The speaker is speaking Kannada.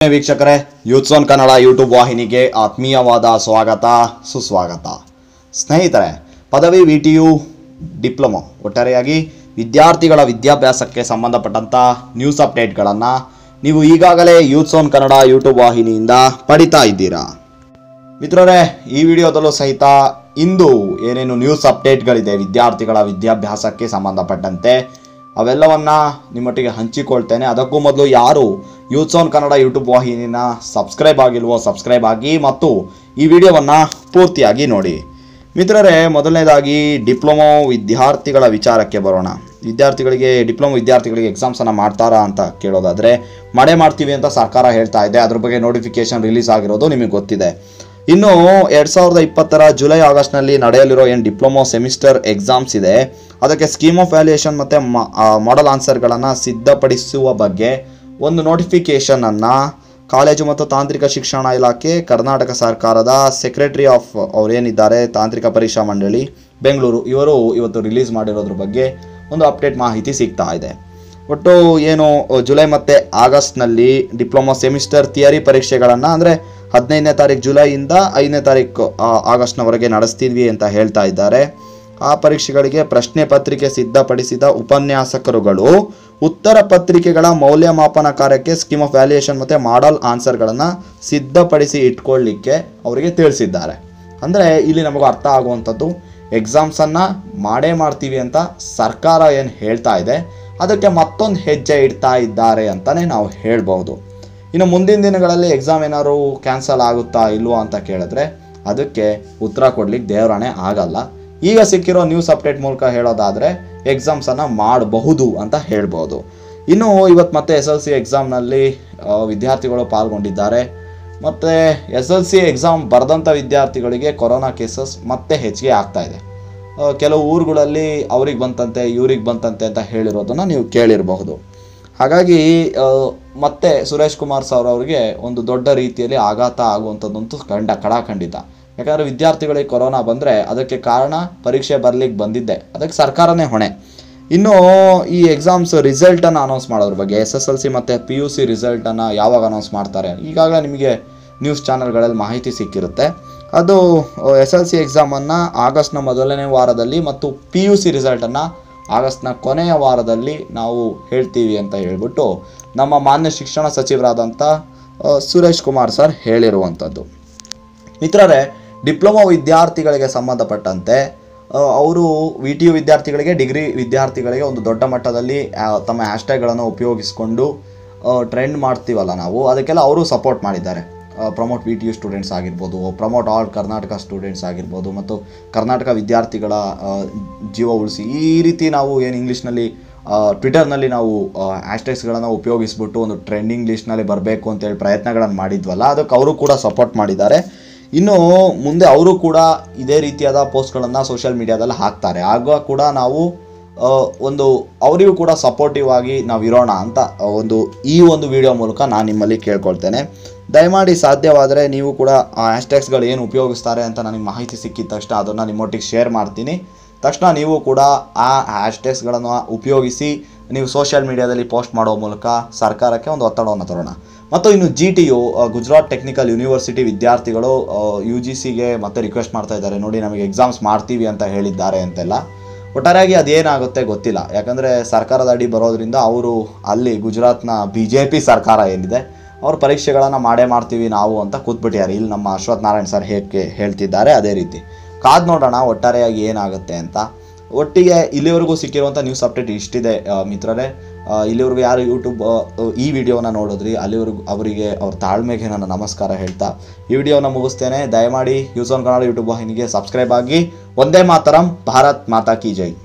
ವೀಕ್ಷಕರೇ ಯೂತ್ಸೋನ್ ಕನ್ನಡ ಯೂಟ್ಯೂಬ್ ವಾಹಿನಿಗೆ ಆತ್ಮೀಯವಾದ ಸ್ವಾಗತ ಸುಸ್ವಾಗತ ಸ್ನೇಹಿತರೆ ಪದವಿ ವಿ ಟಿ ಯು ಡಿಪ್ಲೊಮೊ ಒಟ್ಟಾರೆಯಾಗಿ ವಿದ್ಯಾರ್ಥಿಗಳ ವಿದ್ಯಾಭ್ಯಾಸಕ್ಕೆ ಸಂಬಂಧಪಟ್ಟಂಥ ನ್ಯೂಸ್ ಅಪ್ಡೇಟ್ಗಳನ್ನು ನೀವು ಈಗಾಗಲೇ ಯೂತ್ಸೋನ್ ಕನ್ನಡ ಯೂಟ್ಯೂಬ್ ವಾಹಿನಿಯಿಂದ ಪಡಿತಾ ಇದ್ದೀರಾ ಮಿತ್ರರೇ ಈ ವಿಡಿಯೋದಲ್ಲೂ ಸಹಿತ ಇಂದು ಏನೇನು ನ್ಯೂಸ್ ಅಪ್ಡೇಟ್ಗಳಿದೆ ವಿದ್ಯಾರ್ಥಿಗಳ ವಿದ್ಯಾಭ್ಯಾಸಕ್ಕೆ ಸಂಬಂಧಪಟ್ಟಂತೆ ಅವೆಲ್ಲವನ್ನ ನಿಮ್ಮೊಟ್ಟಿಗೆ ಹಂಚಿಕೊಳ್ತೇನೆ ಅದಕ್ಕೂ ಮೊದಲು ಯಾರು ಯೂತ್ಸ್ ಆನ್ ಕನ್ನಡ ಯೂಟ್ಯೂಬ್ ವಾಹಿನಿನ ಸಬ್ಸ್ಕ್ರೈಬ್ ಆಗಿಲ್ವೋ ಸಬ್ಸ್ಕ್ರೈಬ್ ಆಗಿ ಮತ್ತು ಈ ವಿಡಿಯೋವನ್ನು ಪೂರ್ತಿಯಾಗಿ ನೋಡಿ ಮಿತ್ರರೇ ಮೊದಲನೇದಾಗಿ ಡಿಪ್ಲೊಮೊ ವಿದ್ಯಾರ್ಥಿಗಳ ವಿಚಾರಕ್ಕೆ ಬರೋಣ ವಿದ್ಯಾರ್ಥಿಗಳಿಗೆ ಡಿಪ್ಲೊಮೊ ವಿದ್ಯಾರ್ಥಿಗಳಿಗೆ ಎಕ್ಸಾಮ್ಸನ್ನು ಮಾಡ್ತಾರಾ ಅಂತ ಕೇಳೋದಾದರೆ ಮಾಡೇ ಮಾಡ್ತೀವಿ ಅಂತ ಸರ್ಕಾರ ಹೇಳ್ತಾ ಇದೆ ಅದ್ರ ಬಗ್ಗೆ ನೋಟಿಫಿಕೇಶನ್ ರಿಲೀಸ್ ಆಗಿರೋದು ನಿಮಗೆ ಗೊತ್ತಿದೆ ಇನ್ನು ಎರಡು ಸಾವಿರದ ಇಪ್ಪತ್ತರ ಜುಲೈ ಆಗಸ್ಟ್ನಲ್ಲಿ ನಡೆಯಲಿರೋ ಏನು ಡಿಪ್ಲೊಮೊ ಸೆಮಿಸ್ಟರ್ ಎಕ್ಸಾಮ್ಸ್ ಇದೆ ಅದಕ್ಕೆ ಸ್ಕೀಮ್ ಆಫ್ ವ್ಯಾಲ್ಯೂಯೇಷನ್ ಮತ್ತು ಮಾಡೆಲ್ ಆನ್ಸರ್ಗಳನ್ನು ಸಿದ್ಧಪಡಿಸುವ ಬಗ್ಗೆ ಒಂದು ನೋಟಿಫಿಕೇಷನನ್ನು ಕಾಲೇಜು ಮತ್ತು ತಾಂತ್ರಿಕ ಶಿಕ್ಷಣ ಇಲಾಖೆ ಕರ್ನಾಟಕ ಸರ್ಕಾರದ ಸೆಕ್ರೆಟರಿ ಆಫ್ ಅವರೇನಿದ್ದಾರೆ ತಾಂತ್ರಿಕ ಪರೀಕ್ಷಾ ಮಂಡಳಿ ಬೆಂಗಳೂರು ಇವರು ಇವತ್ತು ರಿಲೀಸ್ ಮಾಡಿರೋದ್ರ ಬಗ್ಗೆ ಒಂದು ಅಪ್ಡೇಟ್ ಮಾಹಿತಿ ಸಿಗ್ತಾ ಇದೆ ಒಟ್ಟು ಏನು ಜುಲೈ ಮತ್ತು ಆಗಸ್ಟ್ನಲ್ಲಿ ಡಿಪ್ಲೊಮಾ ಸೆಮಿಸ್ಟರ್ ಥಿಯರಿ ಪರೀಕ್ಷೆಗಳನ್ನು ಅಂದರೆ ಹದಿನೈದನೇ ತಾರೀಕು ಜುಲೈಯಿಂದ ಐದನೇ ತಾರೀಕು ಆ, ಆಗಸ್ಟ್ನವರೆಗೆ ನಡೆಸ್ತಿದ್ವಿ ಅಂತ ಹೇಳ್ತಾ ಇದ್ದಾರೆ ಆ ಪರೀಕ್ಷೆಗಳಿಗೆ ಪ್ರಶ್ನೆ ಪತ್ರಿಕೆ ಸಿದ್ಧಪಡಿಸಿದ ಉಪನ್ಯಾಸಕರುಗಳು ಉತ್ತರ ಪತ್ರಿಕೆಗಳ ಮೌಲ್ಯಮಾಪನ ಕಾರ್ಯಕ್ಕೆ ಸ್ಕೀಮ್ ಆಫ್ ವ್ಯಾಲ್ಯೂಯೇಷನ್ ಮತ್ತು ಮಾಡಲ್ ಆನ್ಸರ್ಗಳನ್ನು ಸಿದ್ಧಪಡಿಸಿ ಇಟ್ಕೊಳ್ಳಿಕ್ಕೆ ಅವರಿಗೆ ತಿಳಿಸಿದ್ದಾರೆ ಅಂದರೆ ಇಲ್ಲಿ ನಮಗೆ ಅರ್ಥ ಆಗುವಂಥದ್ದು ಎಕ್ಸಾಮ್ಸನ್ನು ಮಾಡೇ ಮಾಡ್ತೀವಿ ಅಂತ ಸರ್ಕಾರ ಏನು ಹೇಳ್ತಾ ಇದೆ ಅದಕ್ಕೆ ಮತ್ತೊಂದು ಹೆಜ್ಜೆ ಇಡ್ತಾ ಇದ್ದಾರೆ ಅಂತಲೇ ನಾವು ಹೇಳ್ಬೋದು ಇನ್ನು ಮುಂದಿನ ದಿನಗಳಲ್ಲಿ ಎಕ್ಸಾಮ್ ಏನಾದ್ರು ಕ್ಯಾನ್ಸಲ್ ಆಗುತ್ತಾ ಇಲ್ವೋ ಅಂತ ಕೇಳಿದ್ರೆ ಅದಕ್ಕೆ ಉತ್ತರ ಕೊಡ್ಲಿಕ್ಕೆ ದೇವರಾಣೆ ಆಗಲ್ಲ ಈಗ ಸಿಕ್ಕಿರೋ ನ್ಯೂಸ್ ಅಪ್ಡೇಟ್ ಮೂಲಕ ಹೇಳೋದಾದರೆ ಎಕ್ಸಾಮ್ಸನ್ನು ಮಾಡಬಹುದು ಅಂತ ಹೇಳ್ಬೋದು ಇನ್ನು ಇವತ್ತು ಮತ್ತೆ ಎಸ್ ಎಲ್ ಸಿ ಎಕ್ಸಾಮ್ನಲ್ಲಿ ವಿದ್ಯಾರ್ಥಿಗಳು ಪಾಲ್ಗೊಂಡಿದ್ದಾರೆ ಮತ್ತು ಎಸ್ ಎಲ್ ಸಿ ಎಕ್ಸಾಮ್ ಬರೆದಂಥ ವಿದ್ಯಾರ್ಥಿಗಳಿಗೆ ಕೊರೋನಾ ಕೇಸಸ್ ಮತ್ತೆ ಹೆಚ್ಚಿಗೆ ಆಗ್ತಾ ಇದೆ ಆ, ಕೆಲವು ಊರುಗಳಲ್ಲಿ ಅವ್ರಿಗೆ ಬಂತಂತೆ ಇವ್ರಿಗೆ ಬಂತಂತೆ ಅಂತ ಹೇಳಿರೋದನ್ನು ನೀವು ಕೇಳಿರಬಹುದು ಹಾಗಾಗಿ ಆ, ಮತ್ತೆ ಸುರೇಶ್ ಕುಮಾರ್ ಸರ್ ಅವರಿಗೆ ಒಂದು ದೊಡ್ಡ ರೀತಿಯಲ್ಲಿ ಆಘಾತ ಆಗುವಂಥದ್ದಂತೂ ಕಂಡ ಕಡಾಖಂಡಿತ ಯಾಕಂದರೆ ವಿದ್ಯಾರ್ಥಿಗಳಿಗೆ ಕೊರೋನಾ ಬಂದರೆ ಅದಕ್ಕೆ ಕಾರಣ ಪರೀಕ್ಷೆ ಬರಲಿಕ್ಕೆ ಬಂದಿದ್ದೆ ಅದಕ್ಕೆ ಸರ್ಕಾರನೇ ಹೊಣೆ ಇನ್ನು ಈ ಎಕ್ಸಾಮ್ಸ್ ರಿಸಲ್ಟನ್ನು ಅನೌನ್ಸ್ ಮಾಡೋದ್ರ ಬಗ್ಗೆ ಎಸ್ ಎಸ್ ಎಲ್ ಸಿ ಮತ್ತು ಪಿ ಯು ಸಿ ರಿಸಲ್ಟನ್ನು ಯಾವಾಗ ಅನೌನ್ಸ್ ಮಾಡ್ತಾರೆ ಈಗಾಗಲೇ ನಿಮಗೆ ನ್ಯೂಸ್ ಚಾನಲ್ಗಳಲ್ಲಿ ಮಾಹಿತಿ ಸಿಕ್ಕಿರುತ್ತೆ ಅದು ಎಸ್ ಎಲ್ ಸಿ ಎಕ್ಸಾಮನ್ನು ಆಗಸ್ಟ್ನ ಮೊದಲನೇ ವಾರದಲ್ಲಿ ಮತ್ತು ಪಿ ಯು ಸಿ ರಿಸಲ್ಟನ್ನು ಆಗಸ್ಟ್ನ ಕೊನೆಯ ವಾರದಲ್ಲಿ ನಾವು ಹೇಳ್ತೀವಿ ಅಂತ ಹೇಳ್ಬಿಟ್ಟು ನಮ್ಮ ಮಾನ್ಯ ಶಿಕ್ಷಣ ಸಚಿವರಾದಂಥ ಆ, ಸುರೇಶ್ ಕುಮಾರ್ ಸರ್ ಹೇಳಿರುವಂಥದ್ದು ಮಿತ್ರರೇ ಡಿಪ್ಲೊಮಾ ವಿದ್ಯಾರ್ಥಿಗಳಿಗೆ ಸಂಬಂಧಪಟ್ಟಂತೆ ಅವರು ವಿ ಟಿ ಯು ವಿದ್ಯಾರ್ಥಿಗಳಿಗೆ ಡಿಗ್ರಿ ವಿದ್ಯಾರ್ಥಿಗಳಿಗೆ ಒಂದು ದೊಡ್ಡ ಮಟ್ಟದಲ್ಲಿ ಆ, ತಮ್ಮ ಹ್ಯಾಶ್ಟ್ಯಾಗ್ಗಳನ್ನು ಉಪಯೋಗಿಸಿಕೊಂಡು ಟ್ರೆಂಡ್ ಮಾಡ್ತೀವಲ್ಲ ನಾವು ಅದಕ್ಕೆಲ್ಲ ಅವರು ಸಪೋರ್ಟ್ ಮಾಡಿದ್ದಾರೆ promote V T U students ಆಗಿರ್ಬೋದು ಪ್ರಮೋಟ್ ಆಲ್ ಕರ್ನಾಟಕ ಸ್ಟೂಡೆಂಟ್ಸ್ ಆಗಿರ್ಬೋದು ಮತ್ತು ಕರ್ನಾಟಕ ವಿದ್ಯಾರ್ಥಿಗಳ ಆ, ಜೀವ ಉಳಿಸಿ ಈ ರೀತಿ ನಾವು ಏನು ಇಂಗ್ಲೀಷ್ನಲ್ಲಿ ಟ್ವಿಟರ್ನಲ್ಲಿ ನಾವು ಹ್ಯಾಶ್ಟ್ಯಾಗ್ಸ್ಗಳನ್ನು ಉಪಯೋಗಿಸ್ಬಿಟ್ಟು ಒಂದು ಟ್ರೆಂಡಿಂಗ್ ಲಿಸ್ಟ್ನಲ್ಲಿ ಬರಬೇಕು ಅಂತೇಳಿ ಪ್ರಯತ್ನಗಳನ್ನು ಮಾಡಿದ್ವಲ್ಲ ಅದಕ್ಕೆ ಅವರು ಕೂಡ ಸಪೋರ್ಟ್ ಮಾಡಿದ್ದಾರೆ ಇನ್ನು ಮುಂದೆ ಅವರು ಕೂಡ ಇದೇ ರೀತಿಯಾದ ಪೋಸ್ಟ್ಗಳನ್ನು ಸೋಷಿಯಲ್ ಮೀಡಿಯಾದಲ್ಲಿ ಹಾಕ್ತಾರೆ ಆಗ ಕೂಡ ನಾವು ಆ, ಒಂದು ಅವರಿಗೂ ಕೂಡ ಸಪೋರ್ಟಿವ್ ಆಗಿ ನಾವು ಇರೋಣ ಅಂತ ಆ, ಒಂದು ಈ ಒಂದು ವಿಡಿಯೋ ಮೂಲಕ ನಾನು ನಿಮ್ಮಲ್ಲಿ ಕೇಳ್ಕೊಳ್ತೇನೆ ದಯಮಾಡಿ ಸಾಧ್ಯವಾದರೆ ನೀವು ಕೂಡ ಆ ಹ್ಯಾಶ್ಟ್ಯಾಗ್ಸ್ಗಳು ಏನು ಉಪಯೋಗಿಸ್ತಾರೆ ಅಂತ ನನಗೆ ಮಾಹಿತಿ ಸಿಕ್ಕಿದ ತಕ್ಷಣ ಅದನ್ನು ನಿಮ್ಮೊಟ್ಟಿಗೆ ಶೇರ್ ಮಾಡ್ತೀನಿ ತಕ್ಷಣ ನೀವು ಕೂಡ ಆ ಹ್ಯಾಶ್ಟ್ಯಾಗ್ಸ್ಗಳನ್ನು ಉಪಯೋಗಿಸಿ ನೀವು ಸೋಷಿಯಲ್ ಮೀಡಿಯಾದಲ್ಲಿ ಪೋಸ್ಟ್ ಮಾಡೋ ಮೂಲಕ ಸರ್ಕಾರಕ್ಕೆ ಒಂದು ಒತ್ತಡವನ್ನು ತರೋಣ ಮತ್ತು ಇನ್ನು G T U Gujarat technical university ವಿದ್ಯಾರ್ಥಿಗಳು ಯು ಜಿ ಸಿಗೆ ಮತ್ತೆ ರಿಕ್ವೆಸ್ಟ್ ಮಾಡ್ತಾ ಇದ್ದಾರೆ ನೋಡಿ ನಮಗೆ ಎಕ್ಸಾಮ್ಸ್ ಮಾಡ್ತೀವಿ ಅಂತ ಹೇಳಿದ್ದಾರೆ ಅಂತೆಲ್ಲ ಒಟ್ಟಾರೆಯಾಗಿ ಅದೇನಾಗುತ್ತೆ ಗೊತ್ತಿಲ್ಲ ಯಾಕಂದರೆ ಸರ್ಕಾರದ ಅಡಿ ಬರೋದ್ರಿಂದ ಅವರು ಅಲ್ಲಿ ಗುಜರಾತ್ನ ಬಿ ಜೆ ಪಿ ಸರ್ಕಾರ ಏನಿದೆ ಅವ್ರ ಪರೀಕ್ಷೆಗಳನ್ನು ಮಾಡೇ ಮಾಡ್ತೀವಿ ನಾವು ಅಂತ ಕೂತ್ಬಿಟ್ಟಿದ್ದಾರೆ ಇಲ್ಲಿ ನಮ್ಮ ಅಶ್ವಥ್ ನಾರಾಯಣ್ ಸರ್ ಹೇಗೆ ಹೇಳ್ತಿದ್ದಾರೆ ಅದೇ ರೀತಿ ಕಾದ್ ನೋಡೋಣ ಒಟ್ಟಾರೆಯಾಗಿ ಏನಾಗುತ್ತೆ ಅಂತ ಒಟ್ಟಿಗೆ ಇಲ್ಲಿವರೆಗೂ ಸಿಕ್ಕಿರುವಂಥ ನ್ಯೂಸ್ ಅಪ್ಡೇಟ್ ಇಷ್ಟಿದೆ ಆ, ಮಿತ್ರರೇ ಆ, ಇಲ್ಲಿವರೆಗೂ ಯಾರು ಯೂಟ್ಯೂಬ್ ಆ, ಈ ವಿಡಿಯೋನ ನೋಡಿದ್ರಿ ಅಲ್ಲಿವರೆಗೂ ಅವರಿಗೆ ಅವ್ರ ತಾಳ್ಮೆಗೆ ನನ್ನ ನಮಸ್ಕಾರ ಹೇಳ್ತಾ ಈ ವಿಡಿಯೋನ ಮುಗಿಸ್ತೇನೆ ದಯಮಾಡಿ ಯೂಸ್ ಆನ್ ಕನ್ನಡ ಯೂಟ್ಯೂಬ್ ವಾಹಿನಿಗೆ ಸಬ್ಸ್ಕ್ರೈಬ್ ಆಗಿ ಒಂದೇ ಮಾತರಂ ಭಾರತ್ ಮಾತಾ ಕಿ ಜೈ